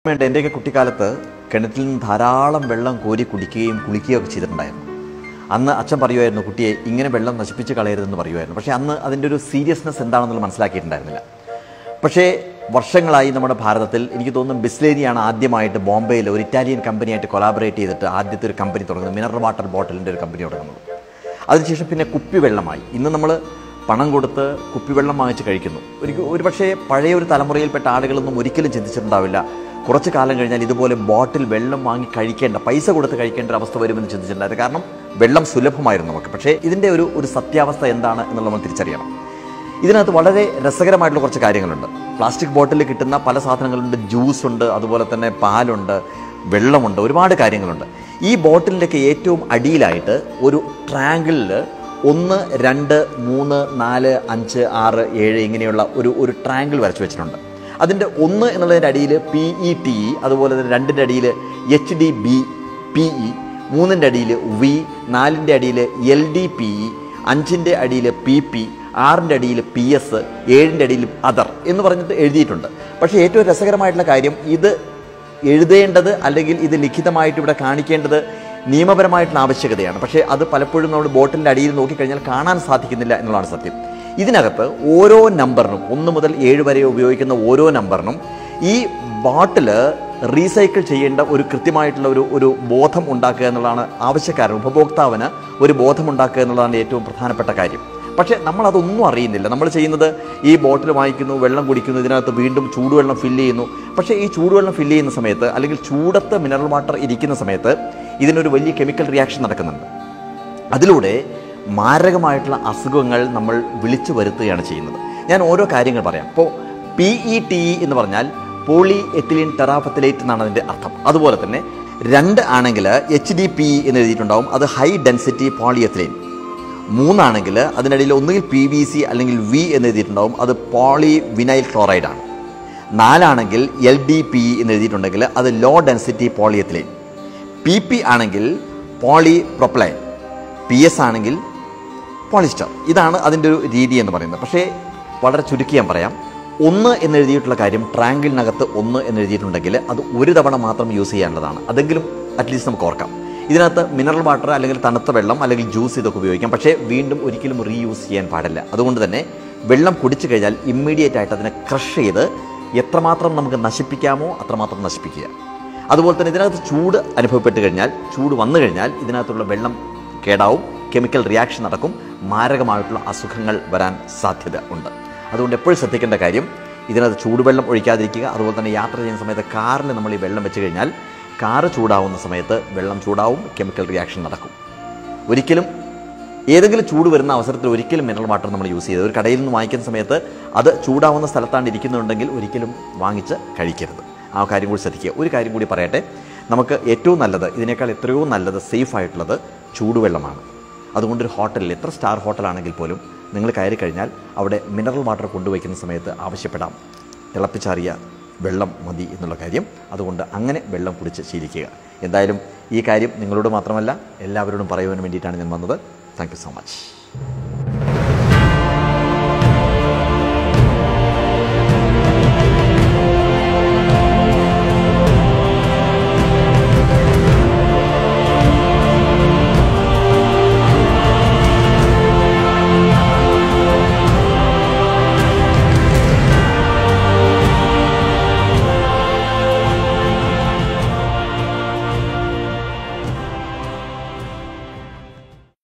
വേണ്ട എൻ്റെയൊക്കെ കുട്ടിക്കാലത്ത് കിണറ്റിൽ നിന്ന് ധാരാളം വെള്ളം കോരി കുടിക്കുകയും കുളിക്കുകയും ഒക്കെ ചെയ്തിട്ടുണ്ടായിരുന്നു അന്ന് അച്ഛൻ പറയുമായിരുന്നു കുട്ടിയെ ഇങ്ങനെ വെള്ളം നശിപ്പിച്ച് കളയരുതെന്ന് പറയുമായിരുന്നു പക്ഷേ അന്ന് അതിൻ്റെ ഒരു സീരിയസ്നെസ് എന്താണെന്നുള്ളത് മനസ്സിലാക്കിയിട്ടുണ്ടായിരുന്നില്ല പക്ഷേ വർഷങ്ങളായി നമ്മുടെ ഭാരതത്തിൽ എനിക്ക് തോന്നുന്നു ബിസ്ലേരിയാണ് ആദ്യമായിട്ട് ബോംബെയിൽ ഒരു ഇറ്റാലിയൻ കമ്പനിയായിട്ട് കൊലാബറേറ്റ് ചെയ്തിട്ട് ആദ്യത്തെ ഒരു കമ്പനി തുടങ്ങുന്നത് മിനറൽ വാട്ടർ ബോട്ടിലിൻ്റെ ഒരു കമ്പനി തുടങ്ങുന്നത് അതിനുശേഷം പിന്നെ കുപ്പിവെള്ളമായി ഇന്ന് നമ്മൾ പണം കൊടുത്ത് കുപ്പിവെള്ളം വാങ്ങിച്ച് കഴിക്കുന്നു ഒരു ഒരു പക്ഷേ പഴയ ഒരു തലമുറയിൽപ്പെട്ട ആളുകളൊന്നും ഒരിക്കലും ചിന്തിച്ചിട്ടുണ്ടാവില്ല കുറച്ച് കാലം കഴിഞ്ഞാൽ ഇതുപോലെ ബോട്ടിൽ വെള്ളം വാങ്ങി കഴിക്കേണ്ട പൈസ കൊടുത്ത് കഴിക്കേണ്ട ഒരു അവസ്ഥ വരുമെന്ന് ചിന്തിച്ചിട്ടുണ്ടായിരുന്നു കാരണം വെള്ളം സുലഭമായിരുന്നു നമുക്ക് പക്ഷേ ഇതിൻ്റെ ഒരു ഒരു സത്യാവസ്ഥ എന്താണ് എന്നുള്ളത് നമ്മൾ തിരിച്ചറിയണം ഇതിനകത്ത് വളരെ രസകരമായിട്ടുള്ള കുറച്ച് കാര്യങ്ങളുണ്ട് പ്ലാസ്റ്റിക് ബോട്ടിലിൽ കിട്ടുന്ന പല സാധനങ്ങളുണ്ട് ജ്യൂസ് ഉണ്ട് അതുപോലെ തന്നെ പാലുണ്ട് വെള്ളമുണ്ട് ഒരുപാട് കാര്യങ്ങളുണ്ട് ഈ ബോട്ടിലിൻ്റെയൊക്കെ ഏറ്റവും അടിയിലായിട്ട് ഒരു ട്രാങ്കിളിൽ ഒന്ന് രണ്ട് മൂന്ന് നാല് അഞ്ച് ആറ് ഏഴ് ഇങ്ങനെയുള്ള ഒരു ഒരു ട്രാങ്കിൾ വരച്ചു വെച്ചിട്ടുണ്ട് അതിൻ്റെ ഒന്ന് എന്നുള്ളതിൻ്റെ അടിയിൽ പി ഇ ടി ഇ അതുപോലെ തന്നെ രണ്ടിൻ്റെ അടിയിൽ H D B P E മൂന്നിൻ്റെ അടിയിൽ വി നാലിൻ്റെ അടിയിൽ എൽ ഡി പി ഇ അഞ്ചിൻ്റെ അടിയിൽ പി പി ആറിൻ്റെ അടിയിൽ പി എസ് ഏഴിൻ്റെ അടിയിൽ അതർ എന്ന് പറഞ്ഞിട്ട് എഴുതിയിട്ടുണ്ട് പക്ഷേ ഏറ്റവും രസകരമായിട്ടുള്ള കാര്യം ഇത് എഴുതേണ്ടത് അല്ലെങ്കിൽ ഇത് ലിഖിതമായിട്ട് ഇവിടെ കാണിക്കേണ്ടത് നിയമപരമായിട്ടുള്ള ആവശ്യകതയാണ് പക്ഷേ അത് പലപ്പോഴും നമ്മൾ ബോട്ടിലിൻ്റെ അടിയിൽ നോക്കിക്കഴിഞ്ഞാൽ കാണാൻ സാധിക്കുന്നില്ല എന്നുള്ളതാണ് സത്യം ഇതിനകത്ത് ഓരോ നമ്പറിനും ഒന്ന് മുതൽ ഏഴ് വരെ ഉപയോഗിക്കുന്ന ഓരോ നമ്പറിനും ഈ ബോട്ടിൽ റീസൈക്കിൾ ചെയ്യേണ്ട ഒരു കൃത്യമായിട്ടുള്ള ഒരു ഒരു ബോധം ഉണ്ടാക്കുക എന്നുള്ളതാണ് ആവശ്യക്കാരൻ ഉപഭോക്താവിന് ഒരു ബോധം ഉണ്ടാക്കുക എന്നുള്ളതാണ് ഏറ്റവും പ്രധാനപ്പെട്ട കാര്യം പക്ഷേ നമ്മൾ അതൊന്നും അറിയുന്നില്ല നമ്മൾ ചെയ്യുന്നത് ഈ ബോട്ടിൽ വാങ്ങിക്കുന്നു വെള്ളം കുടിക്കുന്നു ഇതിനകത്ത് വീണ്ടും ചൂടുവെള്ളം ഫില്ല് ചെയ്യുന്നു പക്ഷേ ഈ ചൂടുവെള്ളം ഫില്ല് ചെയ്യുന്ന സമയത്ത് അല്ലെങ്കിൽ ചൂടത്ത് മിനറൽ വാട്ടർ ഇരിക്കുന്ന സമയത്ത് ഇതിനൊരു വലിയ കെമിക്കൽ റിയാക്ഷൻ നടക്കുന്നുണ്ട് അതിലൂടെ മാരകമായിട്ടുള്ള അസുഖങ്ങൾ നമ്മൾ വിളിച്ചു വരുത്തുകയാണ് ചെയ്യുന്നത് ഞാൻ ഓരോ കാര്യങ്ങൾ പറയാം ഇപ്പോൾ പി ഇ ടി ഇ എന്ന് പറഞ്ഞാൽ പോളി എത്തിലിൻ ടെറാഫത്തിലേറ്റ് എന്നാണ് അതിൻ്റെ അർത്ഥം അതുപോലെ തന്നെ രണ്ട് ആണെങ്കിൽ എച്ച് ഡി പി എന്ന് എഴുതിയിട്ടുണ്ടാവും അത് ഹൈ ഡെൻസിറ്റി പോളിയെത്തിലിൻ മൂന്നാണെങ്കിൽ അതിനിടയിൽ ഒന്നുകിൽ പി വി സി അല്ലെങ്കിൽ വി എന്ന് എഴുതിയിട്ടുണ്ടാവും അത് പോളി വിനൈൽ ക്ലോറൈഡ് ആണ് നാലാണെങ്കിൽ എൽ ഡി പി എന്ന് എഴുതിയിട്ടുണ്ടെങ്കിൽ അത് low density polyethylene P P ആണെങ്കിൽ പോളി പ്രൊപ്ലൈൻ പി എസ് ആണെങ്കിൽ പോളിസ്റ്റർ ഇതാണ് അതിൻ്റെ ഒരു രീതി എന്ന് പറയുന്നത് പക്ഷേ വളരെ ചുരുക്കി ഞാൻ പറയാം ഒന്ന് എന്ന് എഴുതിയിട്ടുള്ള കാര്യം ട്രാങ്കിളിനകത്ത് ഒന്ന് എന്ന് എഴുതിയിട്ടുണ്ടെങ്കിൽ അത് ഒരു തവണ മാത്രം യൂസ് ചെയ്യേണ്ടതാണ് അതെങ്കിലും അറ്റ്ലീസ്റ്റ് നമുക്ക് ഓർക്കാം ഇതിനകത്ത് മിനറൽ വാട്ടർ അല്ലെങ്കിൽ തണുത്ത വെള്ളം അല്ലെങ്കിൽ ജ്യൂസ് ഇതൊക്കെ ഉപയോഗിക്കാം പക്ഷേ വീണ്ടും ഒരിക്കലും റീയൂസ് ചെയ്യാൻ പാടില്ല അതുകൊണ്ട് തന്നെ വെള്ളം കുടിച്ചു കഴിഞ്ഞാൽ ഇമ്മീഡിയറ്റ് ആയിട്ട് അതിനെ ക്രഷ് ചെയ്ത് എത്രമാത്രം നമുക്ക് നശിപ്പിക്കാമോ അത്രമാത്രം നശിപ്പിക്കുക അതുപോലെ തന്നെ ഇതിനകത്ത് ചൂട് അനുഭവപ്പെട്ട് കഴിഞ്ഞാൽ ചൂട് വന്നു കഴിഞ്ഞാൽ ഇതിനകത്തുള്ള വെള്ളം കേടാവും കെമിക്കൽ റിയാക്ഷൻ നടക്കും മാരകമായിട്ടുള്ള അസുഖങ്ങൾ വരാൻ സാധ്യത ഉണ്ട് അതുകൊണ്ട് എപ്പോഴും ശ്രദ്ധിക്കേണ്ട കാര്യം ഇതിനകത്ത് ചൂടുവെള്ളം ഒഴിക്കാതിരിക്കുക അതുപോലെ തന്നെ യാത്ര ചെയ്യുന്ന സമയത്ത് കാറിൽ നമ്മൾ ഈ വെള്ളം വെച്ച് കഴിഞ്ഞാൽ കാറ് ചൂടാവുന്ന സമയത്ത് വെള്ളം ചൂടാവും കെമിക്കൽ റിയാക്ഷൻ നടക്കും ഒരിക്കലും ഏതെങ്കിലും ചൂട് വരുന്ന അവസരത്തിൽ ഒരിക്കലും മിനറൽ വാട്ടർ നമ്മൾ യൂസ് ചെയ്ത് ഒരു കടയിൽ നിന്ന് വാങ്ങിക്കുന്ന സമയത്ത് അത് ചൂടാവുന്ന സ്ഥലത്താണ് ഇരിക്കുന്നുണ്ടെങ്കിൽ ഒരിക്കലും വാങ്ങിച്ച് കഴിക്കരുത് ആ കാര്യം കൂടി ശ്രദ്ധിക്കുക ഒരു കാര്യം കൂടി പറയട്ടെ നമുക്ക് ഏറ്റവും നല്ലത് ഇതിനേക്കാൾ എത്രയോ നല്ലത് സേഫ് ആയിട്ടുള്ളത് ചൂടുവെള്ളമാണ് അതുകൊണ്ട് ഒരു ഹോട്ടലിൽ എത്ര സ്റ്റാർ ഹോട്ടലാണെങ്കിൽ പോലും നിങ്ങൾ കയറി കഴിഞ്ഞാൽ അവിടെ മിനറൽ വാട്ടർ കൊണ്ടുവയ്ക്കുന്ന സമയത്ത് ആവശ്യപ്പെടാം തിളപ്പിച്ചാറിയ വെള്ളം മതി എന്നുള്ള കാര്യം അതുകൊണ്ട് അങ്ങനെ വെള്ളം കുടിച്ച് ശീലിക്കുക എന്തായാലും ഈ കാര്യം നിങ്ങളോട് മാത്രമല്ല എല്ലാവരോടും പറയുവാൻ വേണ്ടിയിട്ടാണ് ഞാൻ വന്നത് താങ്ക് യു സോ മച്ച്